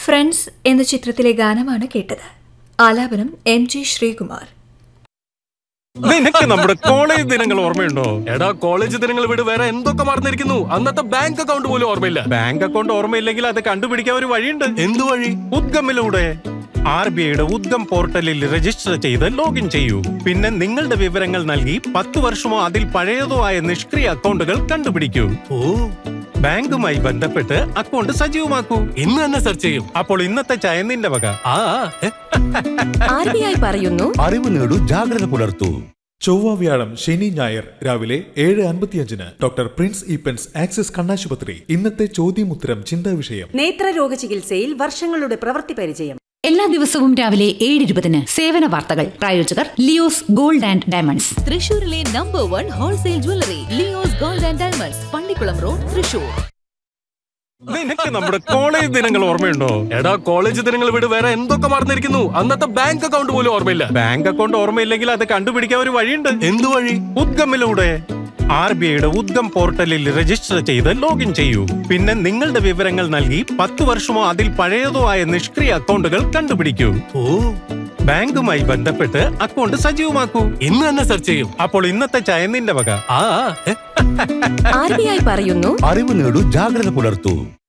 friends എന്ന ചിത്രത്തിലെ ഗാനമാണ് കേട്ടത് ആലാപനം എം ജി ശ്രീകുമാർ നിനക്ക് നമ്മുടെ കോളേജ് ദിനങ്ങൾ ഓർമ്മയുണ്ടോ എടാ കോളേജ് ദിനങ്ങൾ വിട് വേറെ എന്തൊക്കെ മറന്നിരിക്കുന്നു അന്നത്തെ ബാങ്ക് അക്കൗണ്ട് പോലും ഓർമ്മയില്ല ബാങ്ക് അക്കൗണ്ട് ഓർമ്മയില്ലെങ്കിൽ അത് കണ്ടുപിടിക്കാൻ ഒരു വഴിയുണ്ട് എന്തു വഴി ഉദ്ഗമിലൂടെ ആർ ബി ഐയുടെ ഉദ്ഗം പോർട്ടലിൽ രജിസ്റ്റർ ചെയ്ത് ലോഗിൻ ചെയ്യൂ പിന്നെ നിങ്ങളുടെ വിവരങ്ങൾ നൽകി പത്ത് വർഷമോ അതിൽ പഴയതോ ആയ നിഷ്ക്രിയ അക്കൗണ്ടുകൾ കണ്ടുപിടിക്കൂ ഓ ബാങ്കുമായി ബന്ധപ്പെട്ട് അക്കൗണ്ട് സജീവമാക്കൂ ഇന്ന് തന്നെ സെർച്ച് ചെയ്യും അപ്പോൾ ഇന്നത്തെ ചായ നിന്റെ വക ആ ആ, ഏ, ആർ ബി ഐ പറയുന്നു അറിവ് നേടൂ ജാഗ്രത പുലർത്തൂ ചൊവ്വ വ്യാഴം ശനി ഞായർ രാവിലെ ഏഴ് അൻപത്തിയഞ്ചിന് ഡോക്ടർ പ്രിൻസ് ഈപ്പൻസ് ആക്സിസ് കണ്ണാശുപത്രി ഇന്നത്തെ ചോദ്യമുത്തരം ചിന്താ വിഷയം നേത്രരോഗ ചികിത്സയിൽ വർഷങ്ങളുടെ പ്രവൃത്തി പരിചയം എല്ലാ ദിവസവും രാവിലെ ഏഴ് ഇരുപതിന് സേവന വാർത്തകൾ പ്രായോജകർ ലിയോസ് ഗോൾഡ് ആൻഡ് ഡയമണ്ട്സ് തൃശൂരിലെ number one wholesale jewellery Leo's gold and diamonds Pallikulam road Thrissur നിനക്ക് നമ്മുടെ കോളേജ് ദിനങ്ങൾ ഓർമ്മയുണ്ടോ എടാ കോളേജ് ദിനങ്ങൾ വിട് വേറെ എന്തൊക്കെ മറന്നിരിക്കുന്നു അന്നത്തെ ബാങ്ക് അക്കൗണ്ട് പോലും ഓർമ്മയില്ല ബാങ്ക് അക്കൗണ്ട് ഓർമ്മയില്ലെങ്കിൽ അത് കണ്ടുപിടിക്കാൻ ഒരു വഴിയുണ്ട് എന്തു വഴി ഉദ്ഗമിലൂടെ ആർ ബി ഐയുടെ ഉദ്ഗം പോർട്ടലിൽ രജിസ്റ്റർ ചെയ്ത് ലോഗിൻ ചെയ്യൂ പിന്നെ നിങ്ങളുടെ വിവരങ്ങൾ നൽകി പത്ത് വർഷമോ അതിൽ പഴയതോ ആയ നിഷ്ക്രിയ അക്കൗണ്ടുകൾ കണ്ടുപിടിക്കൂ ഓ ബാങ്കുമായി ബന്ധപ്പെട്ട് അക്കൗണ്ട് സജീവമാക്കൂ ഇന്ന് തന്നെ സെർച്ച് ചെയ്യും അപ്പോൾ ഇന്നത്തെ ചായ നിന്റെ വക ആ ആ, ഏ, ആർ ബി ഐ പറയുന്നു അറിവ് നേടൂ ജാഗ്രത പുലർത്തൂ